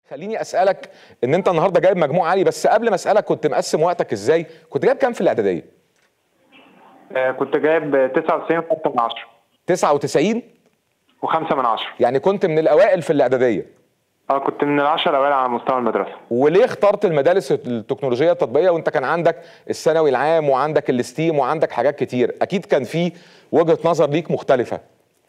خليني اسالك ان انت النهارده جايب مجموع عالي بس قبل ما اسالك كنت مقسم وقتك ازاي كنت جايب كام في الاعداديه آه، كنت جايب 99 و5 من 10 99 و5 من 10 يعني كنت من الاوائل في الاعداديه اه كنت من العشرة الاوائل على مستوى المدرسه وليه اخترت المدارس التكنولوجيه التطبيقيه وانت كان عندك الثانوي العام وعندك الستيم وعندك حاجات كتير اكيد كان في وجهه نظر ليك مختلفه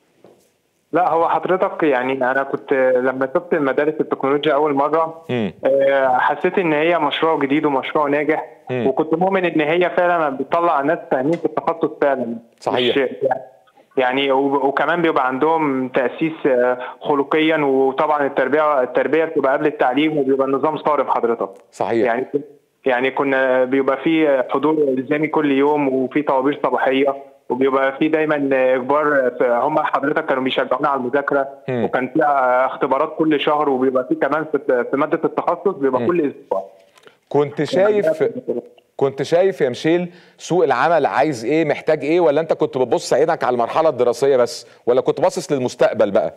لا هو حضرتك يعني انا كنت لما شفت المدارس التكنولوجيا اول مره مم. آه، حسيت ان هي مشروع جديد ومشروع ناجح مم. وكنت مؤمن ان هي فعلا بتطلع ناس فاهمين في التخصص فعلا صحيح. مش يعني و- وكمان بيبقى عندهم تاسيس آه، خلقيا وطبعا التربيه التربيه بتبقى قبل التعليم وبيبقى النظام صارم حضرتك صحيح يعني يعني كنا بيبقى في حضور الزامي كل يوم وفي طوابير صباحيه وبيبقى في دايما اجبار هم حضرتك كانوا بيشجعونا على المذاكره مم. وكان في اختبارات كل شهر وبيبقى في كمان في في ماده التخصص بيبقى كل اسبوع كنت شايف كنت شايف يا مشيل سوق العمل عايز ايه محتاج ايه ولا انت كنت بتبص عينك على المرحله الدراسيه بس ولا كنت باصص للمستقبل بقى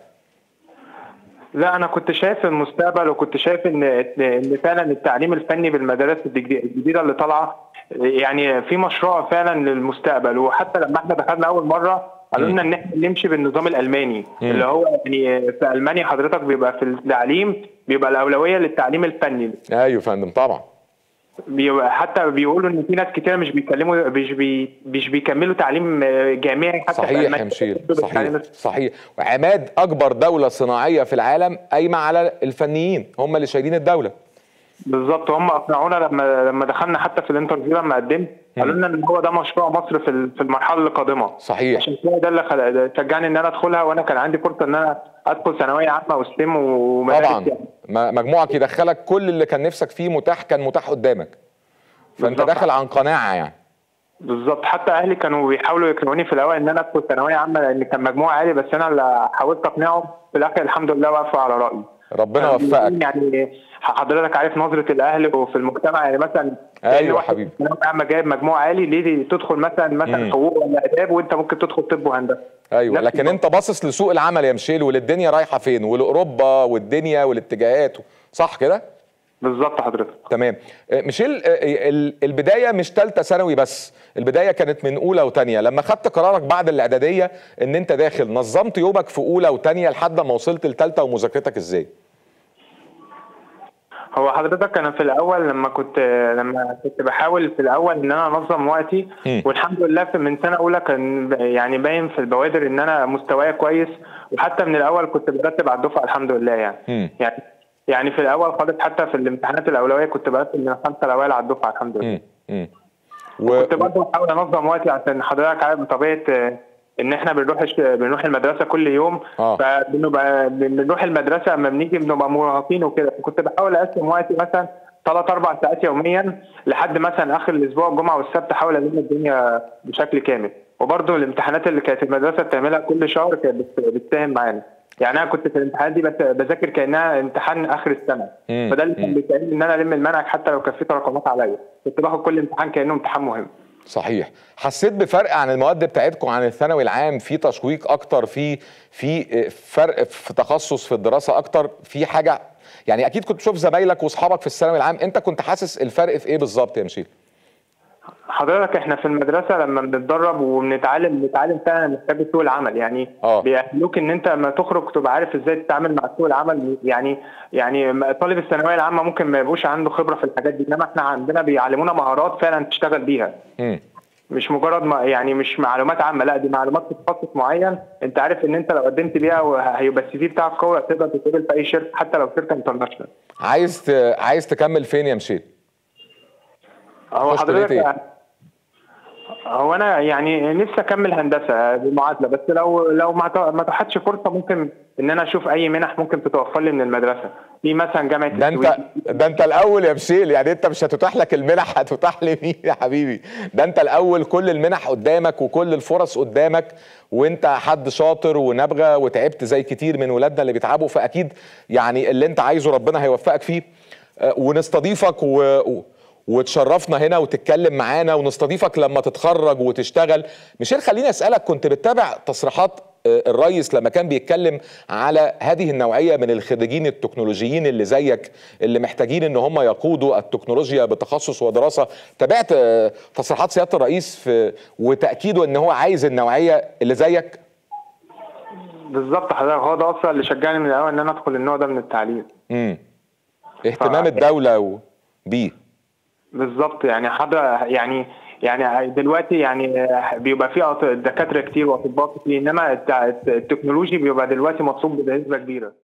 لا انا كنت شايف المستقبل وكنت شايف ان ان فعلا التعليم الفني بالمدارس الجديد- الجديده اللي طالعه يعني في مشروع فعلا للمستقبل وحتى لما احنا دخلنا اول مره قالوا لنا ان احنا نمشي بالنظام الالماني اللي هو يعني في المانيا حضرتك بيبقى في التعليم بيبقى الاولويه للتعليم الفني ايوه يا فندم طبعا بيبقى حتى بيقولوا ان في ناس كتير مش بيتكلموا مش بي مش بيكملوا تعليم جامعي حتى في صحيح ألمانيا. يا مشيل بالتعليم صحيح صحيح وعماد اكبر دوله صناعيه في العالم قايمه على الفنيين هم اللي شايلين الدوله بالظبط هم اقنعونا لما لما دخلنا حتى في الانترفيو لما قدمت قالوا لنا ان هو ده مشروع مصر في ال- في المرحله القادمه صحيح عشان كده ده اللي خل- شجعني ان انا ادخلها وانا كان عندي فرصه ان انا ادخل ثانويه عامه وستيم ومدارس طبعا يعني. م- مجموعك يدخلك كل اللي كان نفسك فيه متاح كان متاح قدامك فانت بالظبط. داخل عن قناعه يعني بالظبط حتى اهلي كانوا بيحاولوا يقنعوني في الاول ان انا ادخل ثانويه عامه لان كان مجموع عالي بس انا اللي حاولت اقنعهم في الاخر الحمد لله وقفوا على رايي ربنا كانوا وفقك بيقولوا يعني حضرتك عارف نظره الاهل وفي المجتمع يعني مثلا أيوة لأن واحد حبيبي. في ثانوية عامه جايب مجموع عالي ليه تدخل مثلا مم. مثلا حقوق ولا اداب وانت ممكن تدخل طب وهندسه ايوه نفس لكن الوقت. انت باصص لسوق العمل يا مشيل وللدنيا رايحه فين ولاوروبا والدنيا والاتجاهات صح كده بالظبط حضرتك تمام آه، ميشيل آه، ال- البدايه مش ثالثه ثانوي بس البدايه كانت من اولى وثانيه لما خدت قرارك بعد الاعداديه ان انت داخل نظمت يومك في اولى وثانيه لحد ما وصلت لثالثه ومذاكرتك ازاي هو حضرتك انا في الاول لما كنت لما كنت بحاول في الاول ان انا انظم وقتي مم. والحمد لله في من سنه اولى كان ب- يعني باين في البوادر ان انا مستواي كويس وحتى من الاول كنت برتب على الدفعه الحمد لله يعني مم. يعني يعني في الاول خالص حتى في الامتحانات الاولويه كنت برتب من الخمسه الاوائل على الدفعه الحمد لله مم. مم. و... كنت برضه بحاول انظم وقتي عشان حضرتك عارف بطبيعه آه، ان احنا بنروح الش- بنروح المدرسه كل يوم آه. فبنبقى بنروح المدرسه اما بنيجي بنبقى مرهقين وكده فكنت بحاول اقسم وقتي مثلا ثلاث اربع ساعات يوميا لحد مثلا اخر الاسبوع الجمعه والسبت احاول الم الدنيا بشكل كامل وبرضه الامتحانات اللي كانت المدرسه بتعملها كل شهر كانت بت- بتساهم معانا يعني انا كنت في الامتحانات دي بت- بذاكر كانها امتحان اخر السنه مم. فده اللي كان مم. بيساعدني ان انا الم المنهج حتى لو كان فيه تراكمات عليا كنت باخد كل امتحان كانه امتحان مهم صحيح حسيت بفرق عن المواد بتاعتكم عن الثانوي العام في تشويق اكتر في في فرق في تخصص في الدراسه اكتر في حاجه يعني اكيد كنت تشوف زمايلك واصحابك في الثانوي العام انت كنت حاسس الفرق في ايه بالظبط يا مشيل حضرتك احنا في المدرسه لما بنتدرب وبنتعلم بنتعلم فعلا محتاج سوق العمل يعني آه. بيأهلوك ان انت لما تخرج تبقى عارف ازاي تتعامل مع سوق العمل يعني يعني طالب الثانويه العامه ممكن ما يبقوش عنده خبره في الحاجات دي انما احنا عندنا بيعلمونا مهارات فعلا تشتغل بيها مم. مش مجرد ما يعني مش معلومات عامه لا دي معلومات في تخصص معين انت عارف ان انت لو قدمت بيها هيبقى السي في بتاعك قوي تقدر تتقبل في اي شركه حتى لو شركه انترناشونال عايز ت... عايز تكمل فين يا مشيل هو خش كلية حضرتك إيه؟ هو انا يعني نفسي اكمل هندسه بالمعادله بس لو لو ما ت- ما اتاحتش فرصه ممكن ان انا اشوف اي منح ممكن تتوفر لي من المدرسه في مثلا جامعه ده انت السويس. ده انت الاول يا مشيل يعني انت مش هتتاح لك المنح هتتاح لمين يا حبيبي ده انت الاول كل المنح قدامك وكل الفرص قدامك وانت حد شاطر ونابغه وتعبت زي كتير من ولادنا اللي بيتعبوا فاكيد يعني اللي انت عايزه ربنا هيوفقك فيه آه، ونستضيفك و... و... وتشرفنا هنا وتتكلم معانا ونستضيفك لما تتخرج وتشتغل ميشيل خليني اسالك كنت بتتابع تصريحات الرئيس لما كان بيتكلم على هذه النوعيه من الخريجين التكنولوجيين اللي زيك اللي محتاجين ان هم يقودوا التكنولوجيا بتخصص ودراسه تابعت تصريحات سياده الرئيس في وتاكيده ان هو عايز النوعيه اللي زيك بالظبط حضرتك هو ده اصلا اللي شجعني من الاول ان انا ادخل النوع ده من التعليم امم اهتمام الدوله بيه بالظبط يعني حضرتك يعني يعني دلوقتي يعني بيبقى في دكاتره كتير واطباء كتير انما التكنولوجي بيبقى دلوقتي مطلوب بنسبه كبيره